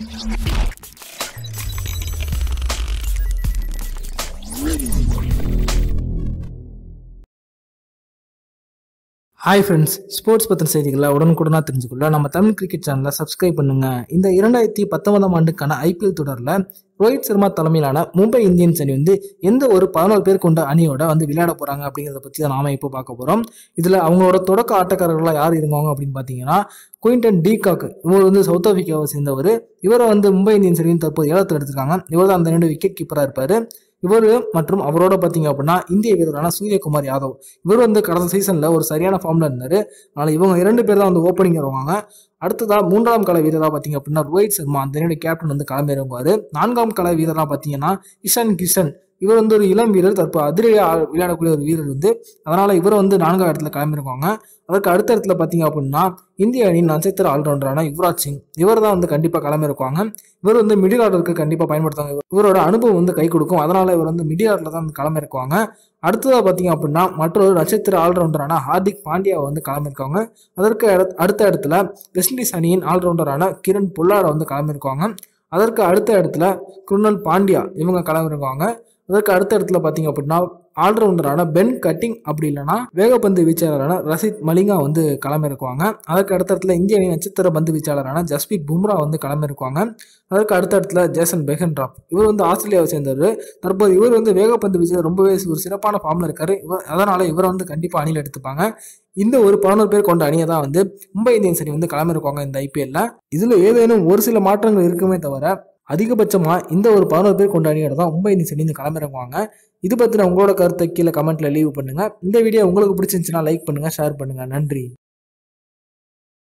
hi friends sports பற்றின செய்திகளை உடனுக்குடனாக தெரிஞ்சுக்கொள்ள நம்ம தமிழ் கிரிக்கெட் சேனலை சப்ஸ்கிரைப் பண்ணுங்க இந்த இரண்டாயிரத்தி பத்தொன்பதாம் ஆண்டுக்கான ஐபிஎல் தொடரில் ரோஹித் சர்மா தலைமையிலான மும்பை இந்தியன்ஸ் அணி வந்து எந்த ஒரு பதினோரு பேர் கொண்ட அணியோட வந்து விளையாட போகிறாங்க அப்படிங்கிறத பற்றி தான் நாம இப்போ பார்க்க போகிறோம் இதில் அவங்களோட தொடக்க ஆட்டக்காரர்களாக யார் இருந்தாங்க அப்படின்னு பார்த்தீங்கன்னா குயின்டன் டீகாக் இவர் வந்து சவுத் ஆப்பிரிக்காவை சேர்ந்தவர் இவரை வந்து மும்பை இந்தியன்ஸ் அணியின் தற்போது ஏலத்தில் எடுத்திருக்காங்க இவர் தான் அந்த ரெண்டு விக்கெட் கீப்பராக இருப்பார் இவர் மற்றும் அவரோட பார்த்தீங்க அப்படின்னா இந்திய வீரரான சூரியகுமார் யாதவ் இவர் வந்து கடந்த சீசனில் ஒரு சரியான ஃபார்மில் இருந்தார் அதனால் இவங்க இரண்டு பேர் தான் வந்து ஓப்பனிங் வருவாங்க அடுத்ததா மூன்றாம் கலை வீரராக பார்த்தீங்க அப்படின்னா ரோஹித் சர்மா அந்த அணியோட கேப்டன் வந்து களமிறங்குவார் நான்காம் கலை வீரராக பார்த்தீங்கன்னா இஷான் கிஷன் இவர் வந்து ஒரு இளம் வீரர் தற்போ அதிரையாக விளையாடக்கூடிய ஒரு வீரர் வந்து அதனால் இவர் வந்து நான்காவது இடத்துல கிளம்பியிருக்காங்க அதற்கு அடுத்த இடத்துல பார்த்தீங்க அப்படின்னா இந்திய அணியின் நட்சத்திர ஆல்ரவுண்டரான யுவராஜ் சிங் இவர் தான் வந்து கண்டிப்பாக கிளம்பியிருக்காங்க இவர் வந்து மிடில் ஆர்டருக்கு கண்டிப்பாக பயன்படுத்துவாங்க இவரோட அனுபவம் வந்து கை கொடுக்கும் அதனால் இவர் வந்து மிடில் ஆர்டரில் தான் வந்து கிளம்பியிருக்காங்க அடுத்ததாக பார்த்தீங்க அப்படின்னா மற்றொரு நட்சத்திர ஆல்ரவுண்டரான ஹார்திக் பாண்டியா வந்து கிளம்பியிருக்காங்க அதற்கு அடுத்த- அடுத்த இடத்துல வெஸ்ட் இண்டீஸ் அணியின் ஆல்ரவுண்டரான கிரண் பொல்லாட வந்து கிளம்பியிருக்காங்க அதற்கு அடுத்த இடத்துல குருணல் பாண்டியா இவங்க கிளம்பியிருக்காங்க அதற்கு அடுத்த இடத்துல பார்த்தீங்க அப்படின்னா ஆல்ரவுண்டரான பென் கட்டிங் அப்படி இல்லைன்னா வேகப்பந்து வீச்சாளரான ரசித் மலிங்கா வந்து களமிறக்குவாங்க அதற்கு அடுத்த இடத்துல இந்திய அணி நட்சத்திர பந்து வீச்சாளரான ஜஸ்பீத் பும்ரா வந்து களமிறக்குவாங்க அதற்கு அடுத்த இடத்துல ஜேசன் பெஹன்ட்ராப் இவர் வந்து ஆஸ்திரேலியாவை சேர்ந்தவர் தற்போது இவர் வந்து வேகப்பந்து வீச்சு ரொம்பவே ஒரு சிறப்பான ஃபார்மில் இருக்காரு இவர் அதனால இவரை வந்து கண்டிப்பாக அணியில் எடுத்துப்பாங்க இந்த ஒரு பதினோரு பேர் கொண்ட அணியை தான் வந்து மும்பை இந்தியன்ஸ் அணி வந்து களமிறக்குவாங்க இந்த ஐபிஎல்ல இதில் ஏதேனும் ஒரு சில மாற்றங்கள் இருக்குமே தவிர அதிகபட்சமாக இந்த ஒரு பதினோரு பேர் கொண்ட அணியோட தான் மும்பை இந்தியன்ஸ் அணி வந்து களமிறங்குவாங்க இது பற்றின உங்களோட கருத்தை கீழே கமெண்ட்ல லீவ் பண்ணுங்க இந்த வீடியோ உங்களுக்கு பிடிச்சிருந்துச்சுன்னா லைக் பண்ணுங்க ஷேர் பண்ணுங்க நன்றி